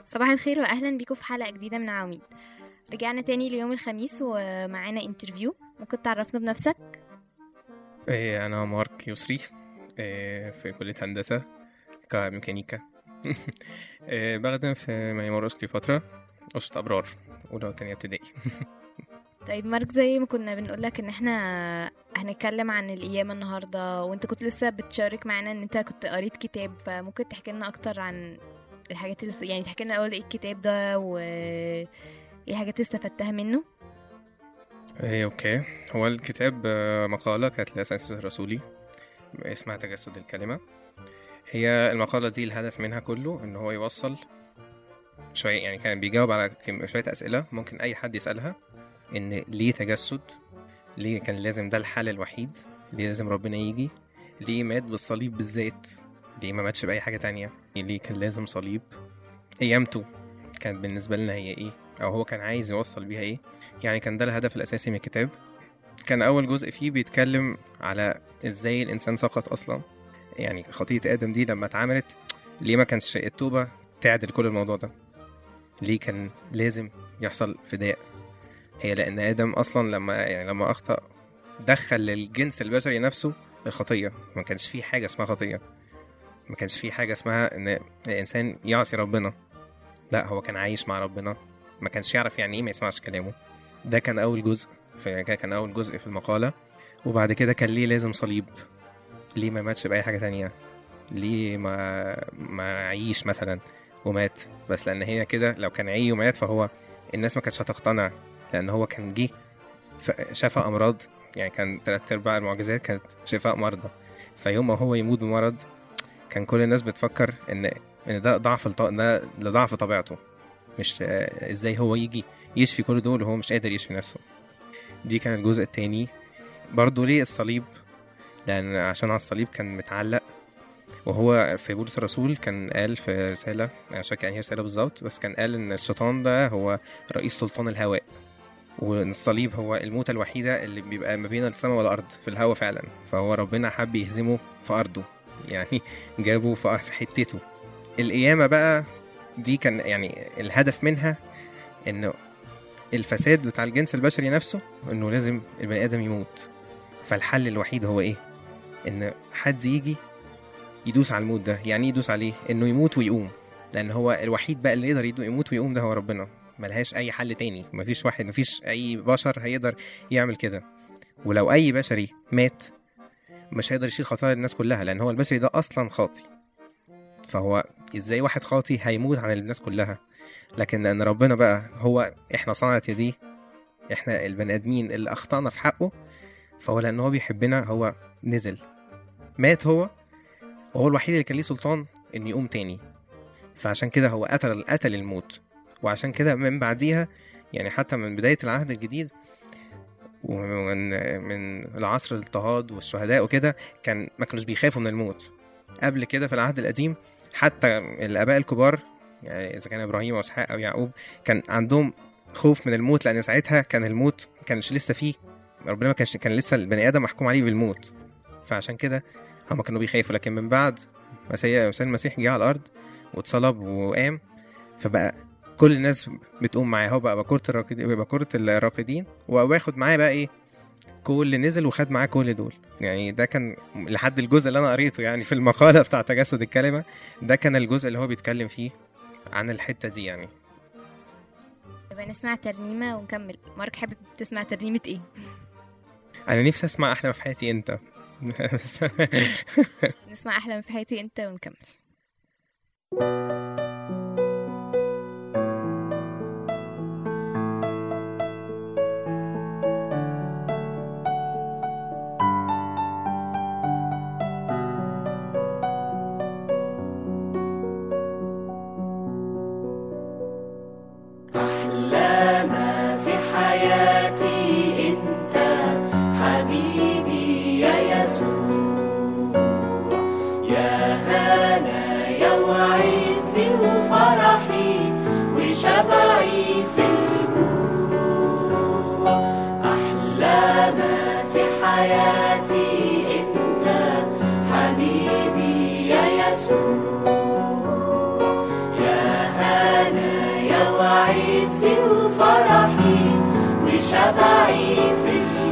صباح الخير واهلا بيكم في حلقه جديده من عواميد رجعنا تاني ليوم الخميس ومعانا انترفيو ممكن تعرفنا بنفسك إيه أنا مارك يسري إيه في كلية هندسة كميكانيكا إيه بخدم في معمار أسكري فترة أسرة أبرار أولى وتانية ابتدائي طيب مارك زي ما كنا بنقول لك ان احنا هنتكلم عن القيامه النهارده وانت كنت لسه بتشارك معانا ان انت كنت قريت كتاب فممكن تحكي لنا اكتر عن الحاجات اللي يعني تحكي لنا الاول ايه الكتاب ده و ايه الحاجات اللي استفدتها منه إيه أوكي هو الكتاب آه، مقالة كانت لأساس الرسولي اسمها تجسد الكلمة هي المقالة دي الهدف منها كله إن هو يوصل شوية يعني كان بيجاوب على كم- شوية أسئلة ممكن أي حد يسألها إن ليه تجسد ليه كان لازم ده الحل الوحيد ليه لازم ربنا يجي ليه مات بالصليب بالذات ليه ما ماتش بأي حاجة تانية ليه كان لازم صليب قيامته كانت بالنسبة لنا هي إيه أو هو كان عايز يوصل بيها إيه يعني كان ده الهدف الأساسي من الكتاب كان أول جزء فيه بيتكلم على إزاي الإنسان سقط أصلا يعني خطية آدم دي لما اتعملت ليه ما كانش التوبة تعدل كل الموضوع ده ليه كان لازم يحصل فداء هي لأن آدم أصلا لما يعني لما أخطأ دخل للجنس البشري نفسه الخطية ما كانش فيه حاجة اسمها خطية ما كانش فيه حاجة اسمها إن الإنسان يعصي ربنا لا هو كان عايش مع ربنا ما كانش يعرف يعني إيه ما يسمعش كلامه ده كان أول جزء في كان أول جزء في المقالة وبعد كده كان ليه لازم صليب ليه ما ماتش بأي حاجة تانية ليه ما ما عيش مثلا ومات بس لأن هي كده لو كان عي ومات فهو الناس ما كانتش هتقتنع لأن هو كان جه ف- شفى أمراض يعني كان تلات أرباع المعجزات كانت شفاء مرضى فيوم ما هو يموت بمرض كان كل الناس بتفكر إن إن ده ضعف الط... ده ده ضعف طبيعته مش آه، إزاي هو يجي يشفي كل دول وهو مش قادر يشفي نفسه دي كان الجزء التاني برضه ليه الصليب لأن عشان على الصليب كان متعلق وهو في بولس الرسول كان قال في رسالة أنا مش فاكر يعني هي رسالة بالظبط بس كان قال إن الشيطان ده هو رئيس سلطان الهواء وإن الصليب هو الموتة الوحيدة اللي بيبقى ما بين السماء والأرض في الهواء فعلا فهو ربنا حب يهزمه في أرضه يعني جابه في في حتته القيامة بقى دي كان يعني الهدف منها إنه الفساد بتاع الجنس البشري نفسه إنه لازم البني آدم يموت فالحل الوحيد هو إيه؟ إن حد يجي يدوس على الموت ده يعني ايه يدوس عليه انه يموت ويقوم لان هو الوحيد بقى اللي يقدر يدو- يموت ويقوم ده هو ربنا ملهاش اي حل تاني مفيش واحد مفيش اي بشر هيقدر يعمل كده ولو اي بشري مات مش هيقدر يشيل خطايا الناس كلها لان هو البشري ده اصلا خاطي فهو ازاي واحد خاطي هيموت عن الناس كلها لكن لان ربنا بقى هو احنا صنعة يديه احنا البني ادمين اللي اخطأنا في حقه فهو لان هو بيحبنا هو نزل مات هو وهو الوحيد اللي كان ليه سلطان انه يقوم تاني فعشان كده هو قتل قتل الموت وعشان كده من بعديها يعني حتى من بداية العهد الجديد ومن من العصر الاضطهاد والشهداء وكده كان ما كانوش بيخافوا من الموت قبل كده في العهد القديم حتى الآباء الكبار يعني إذا كان إبراهيم أو إسحاق أو يعقوب كان عندهم خوف من الموت لأن ساعتها كان الموت ما كانش لسه فيه ربنا ما كانش كان لسه البني آدم محكوم عليه بالموت فعشان كده هما كانوا بيخافوا لكن من بعد ما سي- سيد المسيح جه على الارض واتصلب وقام فبقى كل الناس بتقوم معاه هو بقى بكرة الراكدين بكرة الراكدين وباخد معاه بقى ايه كل اللي نزل وخد معاه كل دول يعني ده كان لحد الجزء اللي انا قريته يعني في المقالة بتاع تجسد الكلمة ده كان الجزء اللي هو بيتكلم فيه عن الحتة دي يعني يبقى نسمع ترنيمه ونكمل مارك حابب تسمع ترنيمه ايه انا نفسي اسمع احلى ما في حياتي انت بس نسمع احلى في حياتي انت ونكمل أحلى ما في حياتي أنت حبيبي يا يسوع يا هنايا وعزي عزي وفرحي وشبعي في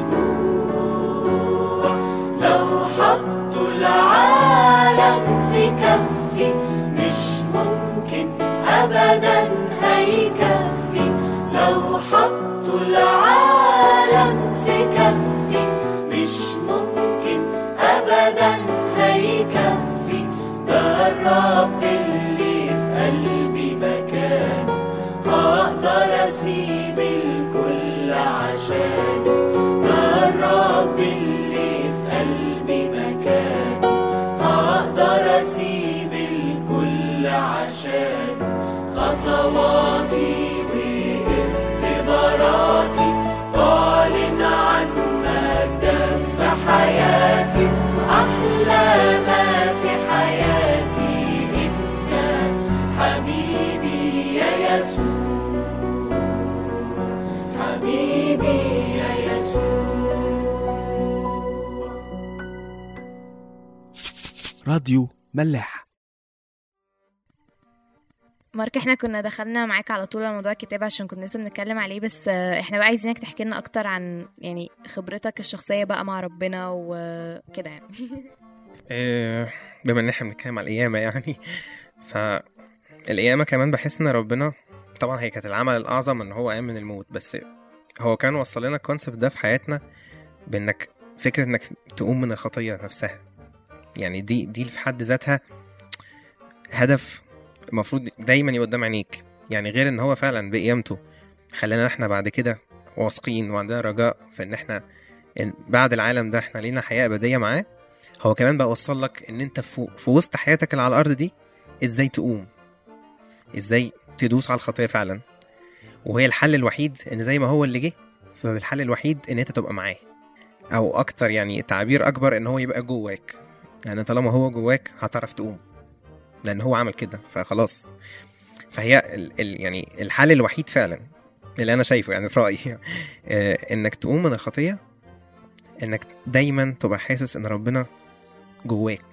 الجوع لو حطوا العالم في كفي مش ممكن أبدا هيكفي لو حطوا العالم في كفي مش ممكن أبدا هيكفي ده الرب اللي في قلبي مكانه هقدر أسيب الكل عشانه ده الرب اللي في قلبي مكانه هقدر أسيب الكل عشانه خطواتي واختباراتي تعلن عن مجدك في حياتي أحلى ما في حياتي أنت حبيبي يا يسوع حبيبي يا يسوع راديو ملاح مارك احنا كنا دخلنا معاك على طول على موضوع الكتاب عشان كنا لسه بنتكلم عليه بس آه، احنا بقى عايزينك تحكي لنا اكتر عن يعني خبرتك الشخصيه بقى مع ربنا وكده يعني آه، بما ان احنا بنتكلم على القيامة يعني فالقيامة كمان بحس ان ربنا طبعا هي كانت العمل الأعظم ان هو قام من الموت بس هو كان وصل لنا الكونسبت ده في حياتنا بانك فكرة انك تقوم من الخطية نفسها يعني دي دي في حد ذاتها هدف المفروض دايما يبقى قدام عينيك يعني غير ان هو فعلا بقيامته خلانا احنا بعد كده واثقين وعندنا رجاء في ان احنا إن بعد العالم ده احنا لينا حياة أبدية معاه هو كمان بقى وصل لك ان انت في, في وسط حياتك اللي على الارض دي ازاي تقوم ازاي تدوس على الخطيه فعلا وهي الحل الوحيد ان زي ما هو اللي جه فالحل الوحيد ان انت تبقى معاه او اكتر يعني تعبير اكبر ان هو يبقى جواك يعني طالما هو جواك هتعرف تقوم لان هو عمل كده فخلاص فهي ال ال يعني الحل الوحيد فعلا اللي انا شايفه يعني في رايي آه، انك تقوم من الخطيه انك دايما تبقى حاسس ان ربنا جواك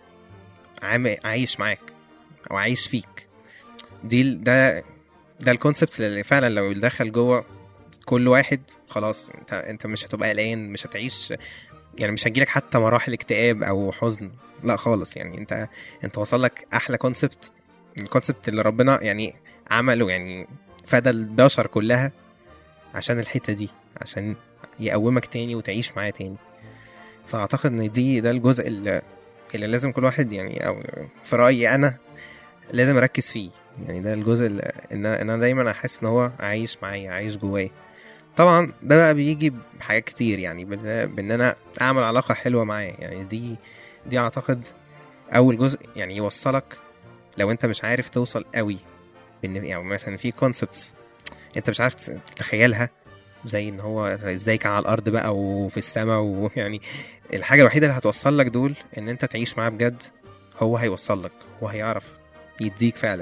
عام عايش معاك او عايش فيك دي ال- ده ده الكونسبت اللي فعلا لو يدخل جوه كل واحد خلاص انت انت مش هتبقى قلقان مش هتعيش يعني مش هتجيلك حتى مراحل اكتئاب او حزن لا خالص يعني انت انت وصل لك احلى كونسبت الكونسبت اللي ربنا يعني عمله يعني فدى البشر كلها عشان الحته دي عشان يقومك تاني وتعيش معاه تاني فاعتقد ان دي ده الجزء اللي, اللي لازم كل واحد يعني او في رايي انا لازم اركز فيه يعني ده الجزء اللي ان انا إن أنا دايما احس ان هو عايش معايا عايش جوايا طبعا ده بقى بيجي بحاجات كتير يعني بان بإن انا اعمل علاقه حلوه معاه يعني دي دي اعتقد اول جزء يعني يوصلك لو انت مش عارف توصل قوي بان يعني مثلا في كونسبتس انت مش عارف تتخيلها زي ان هو ازاي كان على الارض بقى وفي السماء ويعني الحاجه الوحيده اللي هتوصل لك دول ان انت تعيش معاه بجد هو هيوصل لك وهيعرف يديك فعلا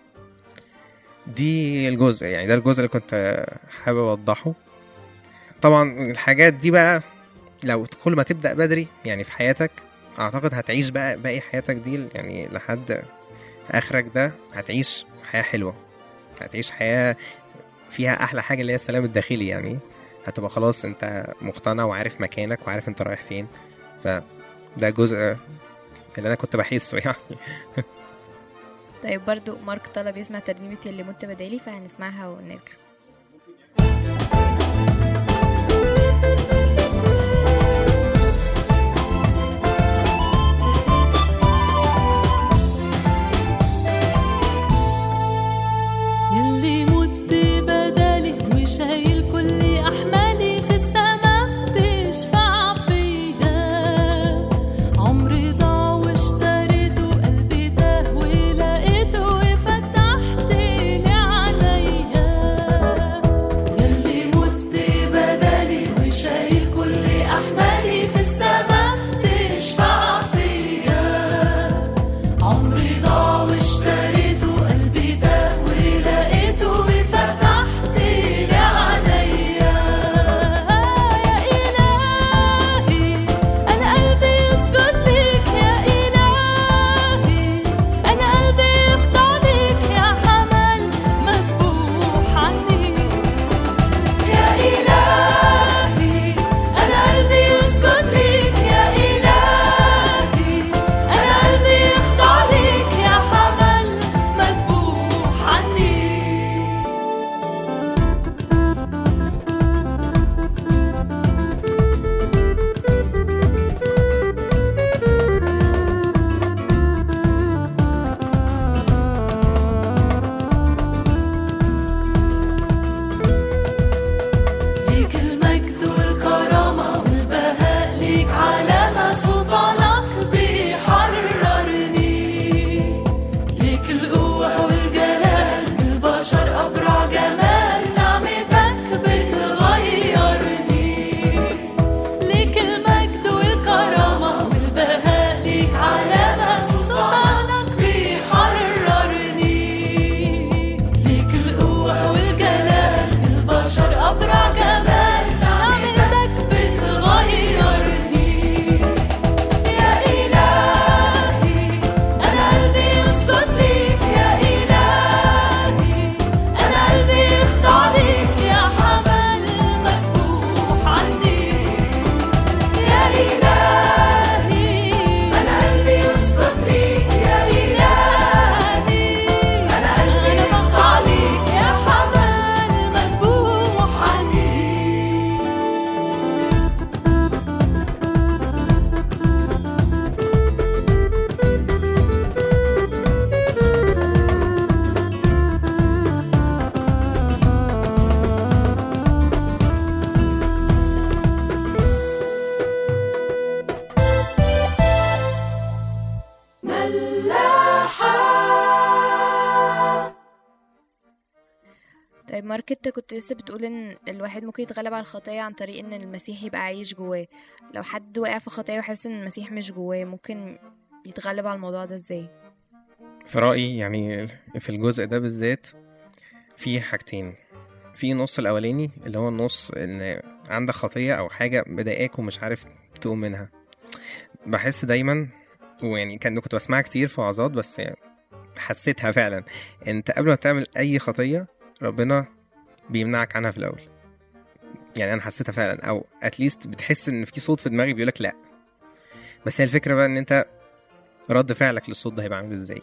دي الجزء يعني ده الجزء اللي كنت حابب اوضحه طبعا الحاجات دي بقى لو كل ما تبدا بدري يعني في حياتك اعتقد هتعيش بقى باقي حياتك دي يعني لحد اخرك ده هتعيش حياه حلوه هتعيش حياه فيها احلى حاجه اللي هي السلام الداخلي يعني هتبقى خلاص انت مقتنع وعارف مكانك وعارف انت رايح فين فده جزء اللي انا كنت بحسه يعني طيب برضو مارك طلب يسمع ترنيمة اللي مت بدالي فهنسمعها ونرجع يلي مت بدالي وشايل كل احمالي في السما تشفع فيا عمري ضاع واشتريته قلبي تاه ولقيته وفتحت لي عليا طيب مارك انت كنت لسه بتقول ان الواحد ممكن يتغلب على الخطية عن طريق ان المسيح يبقى عايش جواه لو حد وقع في خطية وحاسس ان المسيح مش جواه ممكن يتغلب على الموضوع ده ازاي في رأيي يعني في الجزء ده بالذات في حاجتين في نص الأولاني اللي هو النص إن عندك خطية أو حاجة مضايقاك ومش عارف تقوم منها بحس دايما ويعني كان كنت بسمعها كتير في وعظات بس يعني حسيتها فعلا انت قبل ما تعمل اي خطية ربنا بيمنعك عنها في الاول يعني انا حسيتها فعلا او اتليست بتحس ان في صوت في دماغي بيقولك لا بس هي الفكرة بقى ان انت رد فعلك للصوت ده هيبقى عامل ازاي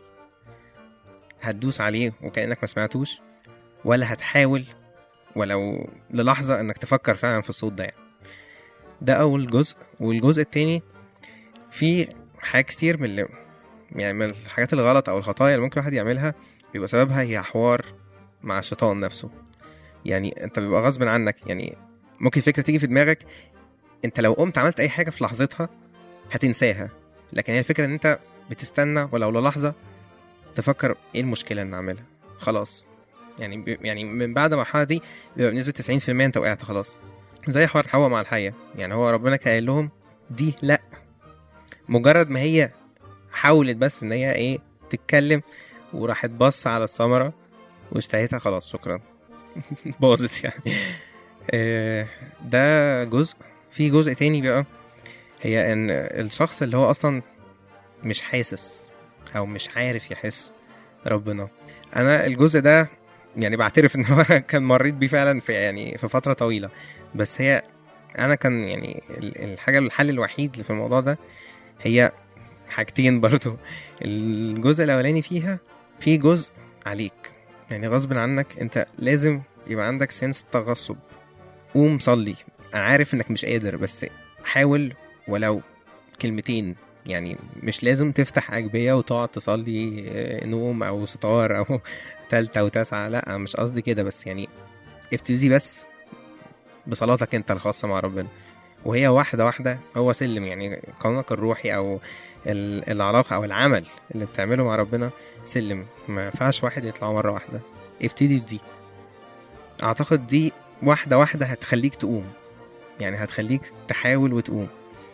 هتدوس عليه وكأنك ما سمعتوش ولا هتحاول ولو للحظة انك تفكر فعلا في الصوت ده يعني ده اول جزء والجزء التاني في حاجات كتير من اللي يعني من الحاجات الغلط او الخطايا اللي ممكن الواحد يعملها بيبقى سببها هي حوار مع الشيطان نفسه يعني انت بيبقى غصب عنك يعني ممكن فكرة تيجي في دماغك انت لو قمت عملت اي حاجة في لحظتها هتنساها لكن هي الفكرة ان انت بتستنى ولو للحظة تفكر ايه المشكلة ان اعملها خلاص يعني ب... يعني من بعد المرحلة دي بيبقى بنسبة 90% انت وقعت خلاص زي حوار حواء مع الحية يعني هو ربنا كان قايل لهم دي لا مجرد ما هي حاولت بس ان هي ايه تتكلم وراحت بص على الثمرة واشتهيتها خلاص شكرا باظت يعني آه، ده جزء في جزء تاني بقى هي ان الشخص اللي هو اصلا مش حاسس او مش عارف يحس ربنا انا الجزء ده يعني بعترف ان هو كان مريت بيه فعلا في يعني في فتره طويله بس هي انا كان يعني ال- الحاجه الحل الوحيد اللي في الموضوع ده هي حاجتين برضو الجزء الاولاني فيها في جزء عليك يعني غصب عنك انت لازم يبقى عندك سنس تغصب قوم صلي انا عارف انك مش قادر بس حاول ولو كلمتين يعني مش لازم تفتح أجبية وتقعد تصلي آه، نوم أو ستار أو تالتة وتاسعة لأ مش قصدي كده بس يعني ابتدي بس بصلاتك انت الخاصة مع ربنا وهي واحدة واحدة هو سلم يعني قانونك الروحي أو ال- العلاقة أو العمل اللي بتعمله مع ربنا سلم ما ينفعش واحد يطلع مرة واحدة ابتدي بدي أعتقد دي واحدة واحدة هتخليك تقوم يعني هتخليك تحاول وتقوم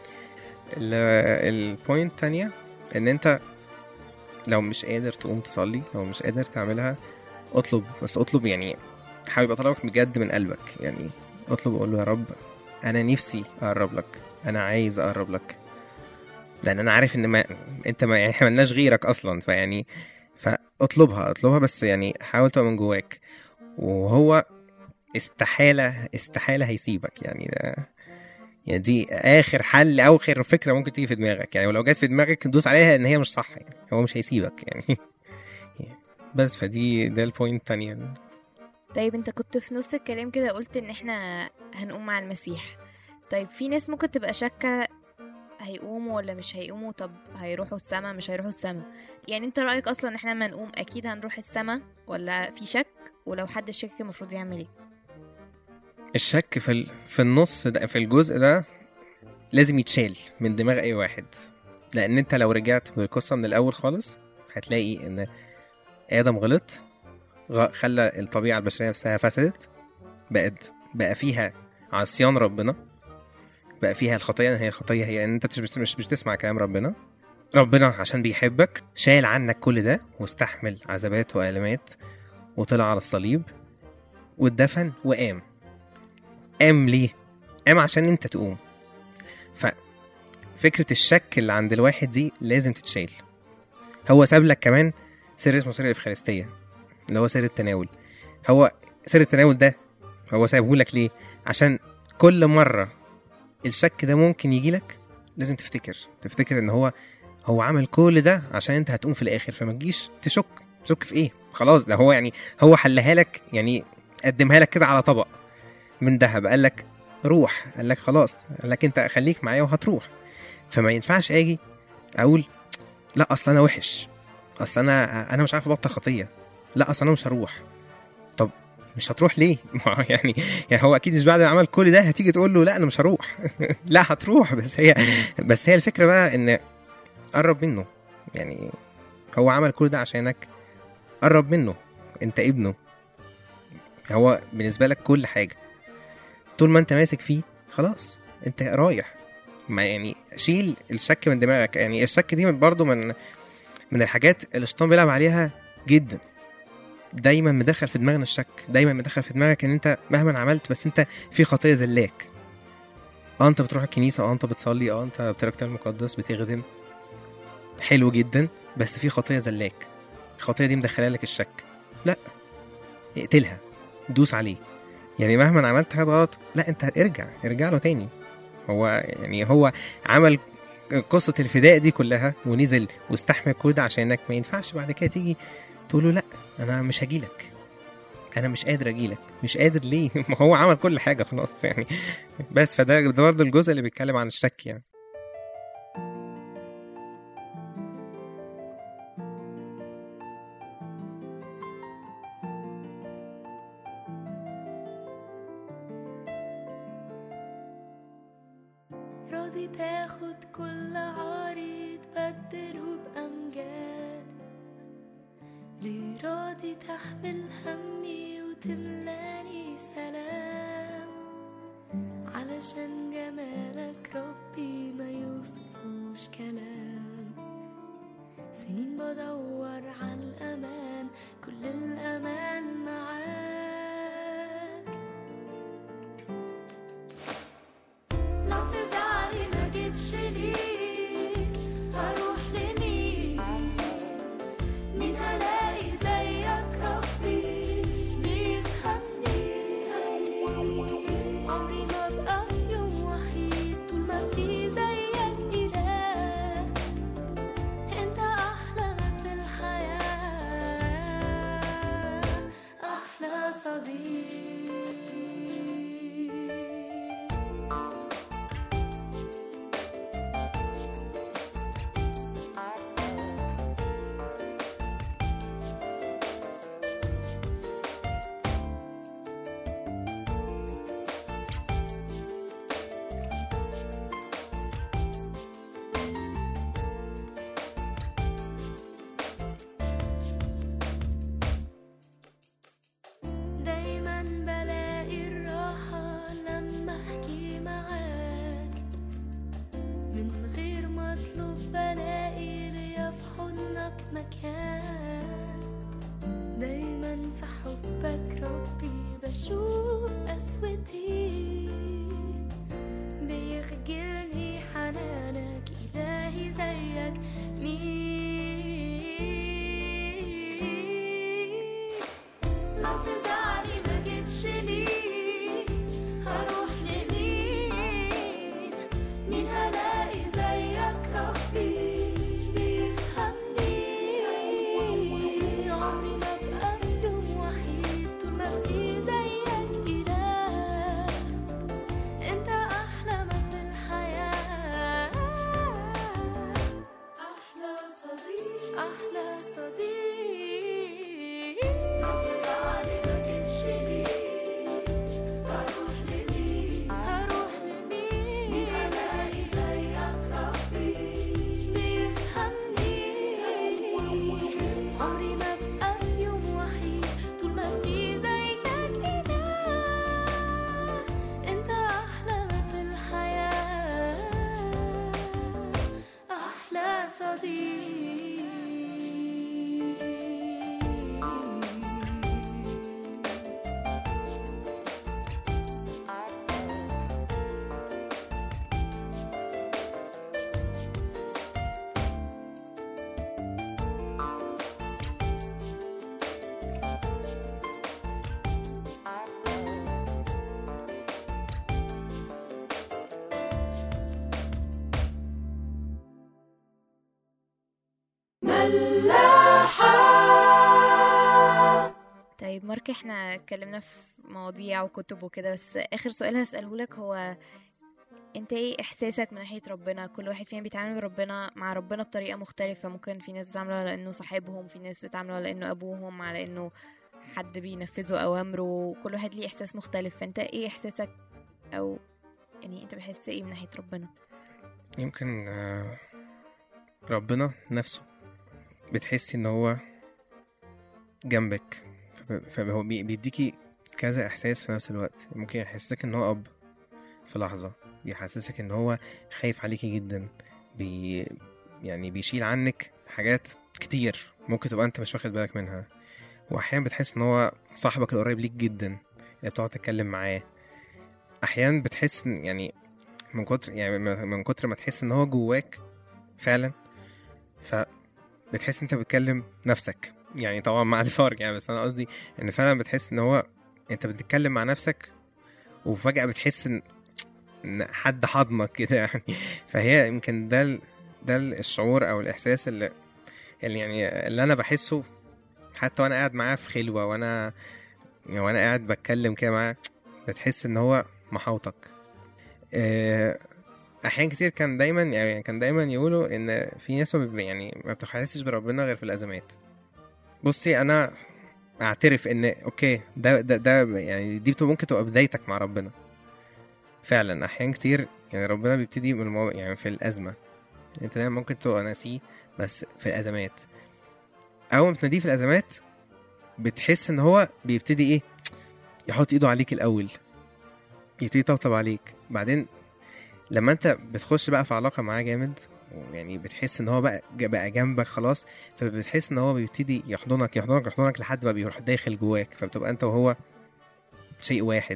البوينت التانية ان انت لو مش قادر تقوم تصلي لو مش قادر تعملها اطلب بس اطلب يعني حاول يبقى طلبك بجد من قلبك يعني اطلب وقول له يا رب انا نفسي اقرب لك انا عايز اقرب لك لان انا عارف ان ما انت ما يعني احنا ملناش غيرك اصلا فيعني فاطلبها اطلبها بس يعني حاول تبقى من جواك وهو استحالة استحالة هيسيبك يعني ده يعني دي اخر حل او اخر فكره ممكن تيجي في دماغك يعني ولو جت في دماغك دوس عليها ان هي مش صح يعني هو مش هيسيبك يعني بس فدي ده البوينت التانية طيب انت كنت في نص الكلام كده قلت ان احنا هنقوم مع المسيح طيب في ناس ممكن تبقى شاكة هيقوموا ولا مش هيقوموا طب هيروحوا السما مش هيروحوا السما يعني انت رأيك اصلا ان احنا لما نقوم اكيد هنروح السما ولا في شك ولو حد شك المفروض يعمل ايه الشك في ال... في النص ده في الجزء ده لازم يتشال من دماغ اي واحد لان انت لو رجعت بالقصه من الاول خالص هتلاقي ان ادم غلط غ- خلى الطبيعه البشريه نفسها فسدت بقت بقى فيها عصيان ربنا بقى فيها الخطيه هي الخطيه هي ان انت مش مش مش بتسمع كلام ربنا ربنا عشان بيحبك شال عنك كل ده واستحمل عذابات والامات وطلع على الصليب واتدفن وقام قام ليه؟ قام عشان انت تقوم ففكرة الشك اللي عند الواحد دي لازم تتشال هو ساب لك كمان سر اسمه سر الإفخارستية اللي هو سر التناول هو سر التناول ده هو سايبه لك ليه؟ عشان كل مرة الشك ده ممكن يجي لك لازم تفتكر تفتكر ان هو هو عمل كل ده عشان انت هتقوم في الاخر فما تجيش تشك تشك في ايه خلاص ده هو يعني هو حلها لك يعني قدمها لك كده على طبق من ذهب قال لك روح قال لك خلاص قال لك انت خليك معايا وهتروح فما ينفعش اجي اقول لا اصل انا وحش اصل انا انا مش عارف ابطل خطيه لا اصل انا مش هروح طب مش هتروح ليه ما هو يعني يعني هو اكيد مش بعد ما عمل كل ده هتيجي تقول له لا انا مش هروح لا هتروح بس هي بس هي الفكره بقى ان قرب منه يعني هو عمل كل ده عشانك قرب منه انت ابنه هو بالنسبه لك كل حاجه طول ما انت ماسك فيه خلاص انت رايح ما يعني شيل الشك من دماغك يعني الشك دي برضو من من الحاجات اللي الشيطان بيلعب عليها جدا دايما مدخل في دماغنا الشك دايما مدخل في دماغك ان انت مهما عملت بس انت في خطيه زلاك اه انت بتروح الكنيسه اه انت بتصلي اه انت بتقرا الكتاب المقدس بتخدم حلو جدا بس في خطيه زلاك الخطيه دي مدخله لك الشك لا اقتلها دوس عليه يعني مهما عملت حاجه غلط لا انت ارجع ارجع له تاني هو يعني هو عمل قصة الفداء دي كلها ونزل واستحمل كل ده عشانك ما ينفعش بعد كده تيجي تقول له لا انا مش هجيلك انا مش قادر اجيلك مش قادر ليه ما هو عمل كل حاجة خلاص يعني بس فده ده برضه الجزء اللي بيتكلم عن الشك يعني راضي تاخد كل عاري تبدله بأمجاد ليه راضي تحمل همي وتملاني سلام علشان جمالك ربي ما يوصفوش كلام سنين بدور على الأمان كل الأمان معاك لو في زعلي ما جيتش ليك هروح لمين مين هلاقي زيك ربي بيفهمني عمري ما ابقى في يوم وحيد طول ما في زيك إله انت احلى ما في الحياة احلى صديق دايما بلاقي الراحة لما احكي معاك من غير ما اطلب بلاقي ليا في حضنك مكان دايما في حبك ربي بشوف قسوتي بيخجلني حنانك إلهي زيك مين لو في زعلي ما جيتش ليك هروح لمين مين هلاقي زيك ربي بيفهمني عمري ما ابقى في يوم وحيد طول ما في زيك إله انت احلى ما في الحياة احلى صديق احلى صديق لو في زعلي ما جيتش ليك هروح لمين هروح لمين مين هلاقي زيك ربي بيفهمني عمري ما ابقى في يوم وحيد طول ما في زيك إله انت احلى ما في الحياة احلى صديق طيب مارك احنا اتكلمنا في مواضيع وكتب وكده بس اخر سؤال هسأله لك هو انت ايه احساسك من ناحية ربنا كل واحد فينا بيتعامل بربنا مع ربنا بطريقة مختلفة ممكن في ناس بتعامله على انه صاحبهم في ناس بتعامله على انه ابوهم على انه حد بينفذوا اوامره كل واحد ليه احساس مختلف فانت ايه احساسك او يعني انت بتحس ايه من ناحية ربنا يمكن آه، ربنا نفسه بتحسي ان هو جنبك فب- فهو بي- بيديكي كذا احساس في نفس الوقت ممكن يحسسك ان هو اب في لحظه بيحسسك ان هو خايف عليكي جدا بي يعني بيشيل عنك حاجات كتير ممكن تبقى انت مش واخد بالك منها واحيانا بتحس ان هو صاحبك القريب ليك جدا اللي بتقعد تتكلم معاه احيانا بتحس ان يعني من كتر يعني من من كتر ما تحس ان هو جواك فعلا ف بتحس انت بتكلم نفسك يعني طبعا مع الفرق يعني بس انا قصدي ان فعلا بتحس ان هو انت بتتكلم مع نفسك وفجأة بتحس ان ان حد حضنك كده يعني فهي يمكن ده ال- ده الشعور او الاحساس اللي اللي يعني اللي انا بحسه حتى وانا قاعد معاه في خلوه وانا وانا قاعد بتكلم كده معاه بتحس ان هو محاوطك آه، احيان كتير كان دايما يعني كان دايما يقولوا ان في ناس ما بيب- يعني ما بتحسش بربنا غير في الازمات بصي انا اعترف ان اوكي ده ده ده يعني دي بتبقى ممكن تبقى بدايتك مع ربنا فعلا احيان كتير يعني ربنا بيبتدي من الموضوع يعني في الازمه انت دايما ممكن تبقى ناسيه بس في الازمات اول ما بتناديه في الازمات بتحس ان هو بيبتدي ايه يحط ايده عليك الاول يبتدي يطبطب عليك بعدين لما انت بتخش بقى في علاقه معاه جامد يعني بتحس ان هو بقى بقى جنبك خلاص فبتحس ان هو بيبتدي يحضنك يحضنك يحضنك لحد ما بيروح داخل جواك فبتبقى انت وهو شيء واحد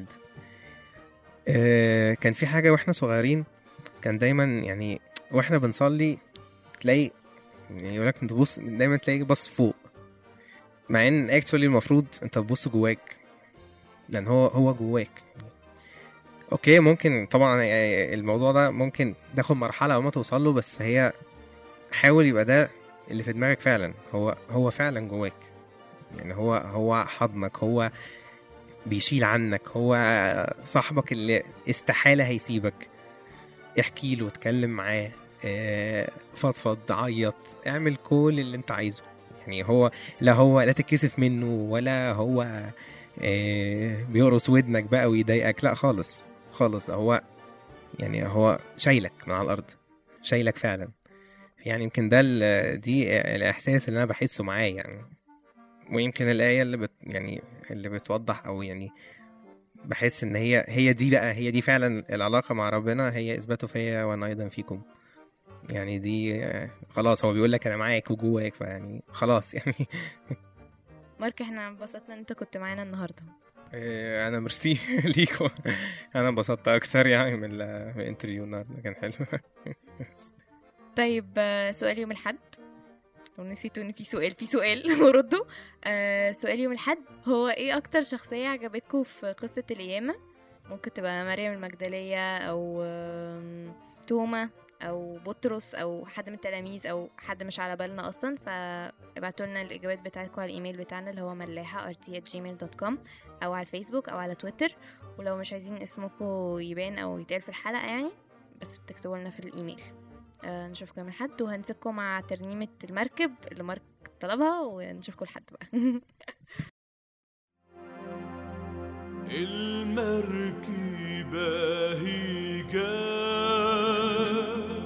آه، كان في حاجه واحنا صغيرين كان دايما يعني واحنا بنصلي تلاقي يعني يقول لك انت بص دايما تلاقي بص فوق مع ان اكشولي المفروض انت تبص جواك لان هو هو جواك اوكي ممكن طبعا يعني الموضوع ده ممكن تاخد مرحله اول ما توصل له بس هي حاول يبقى ده اللي في دماغك فعلا هو هو فعلا جواك يعني هو هو حضنك هو بيشيل عنك هو صاحبك اللي استحاله هيسيبك احكي له اتكلم معاه آه، فضفض عيط اعمل كل اللي انت عايزه يعني هو لا هو لا تتكسف منه ولا هو آه، بيقرص ودنك بقى ويضايقك لا خالص خالص هو يعني هو شايلك من على الارض شايلك فعلا يعني يمكن ده ال- دي الاحساس اللي انا بحسه معاه يعني ويمكن الايه اللي بت يعني اللي بتوضح او يعني بحس ان هي هي دي بقى هي دي فعلا العلاقه مع ربنا هي اثباته فيا وانا ايضا فيكم يعني دي آه، خلاص هو بيقول لك انا معاك وجواك فيعني خلاص يعني مارك احنا انبسطنا ان انت كنت معانا النهارده آه، انا ميرسي ليكم انا انبسطت اكتر يعني من ال- من الانترفيو النهارده كان حلو طيب آه، سؤال يوم الحد لو نسيتوا ان في سؤال في سؤال وردوا آه سؤال يوم الحد هو ايه اكتر شخصية عجبتكم في قصة القيامة ممكن تبقى مريم المجدلية او آم، توما او بطرس او حد من التلاميذ او حد مش على بالنا اصلا فابعتوا لنا الاجابات بتاعتكم على الايميل بتاعنا اللي هو ملاحة rt@gmail.com او على الفيسبوك او على تويتر ولو مش عايزين اسمكم يبان او يتقال في الحلقة يعني بس بتكتبوا لنا في الايميل آه، نشوفكم يوم الأحد وهنسيبكم مع ترنيمة المركب اللي مارك طلبها ونشوفكم الحد بقى المركبة هي جات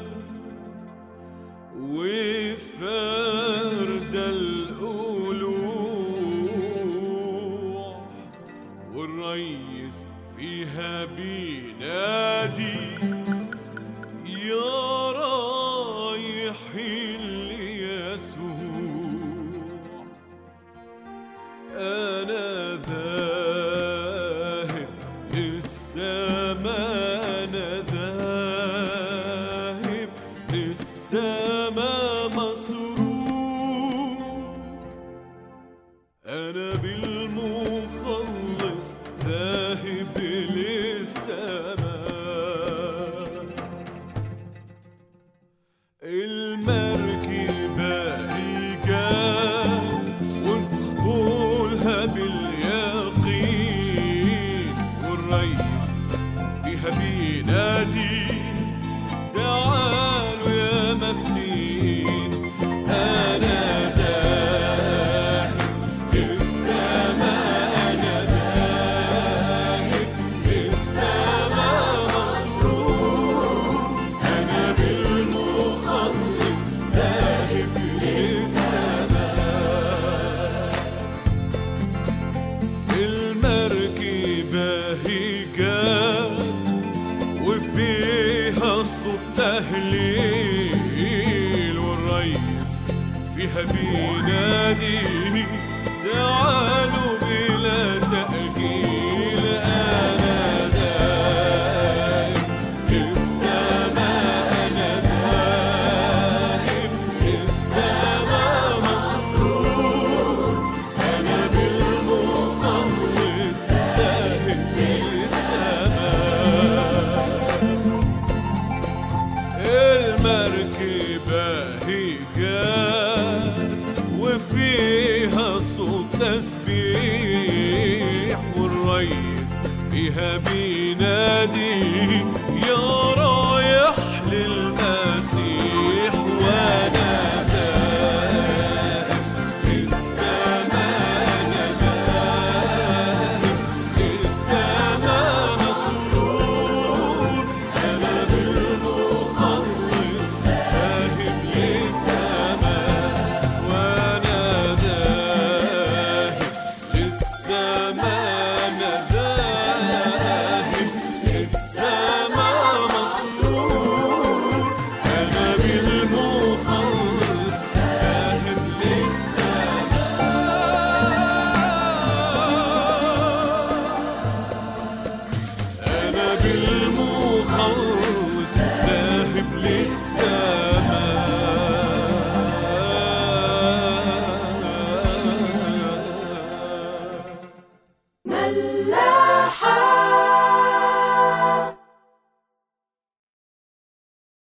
وفرد القلوع والريس فيها بينادي يا رايحين ليسوع أنا ذاهب للسماء أنا ذاهب للسماء مسرور أنا بالمخلص ذاهب للسماء المركبة رجال وندخلها باليقين والريس فيها بينادي تعالوا يا مفتين أنا داخل السماء فيها بينادي تعالوا بلا تأجيل أنا دائم السماء أنا دائم السماء مسرور أنا بالمخلص دائم السماء المركبة هي جات وفيها صوت تسبيح والريس فيها بينادي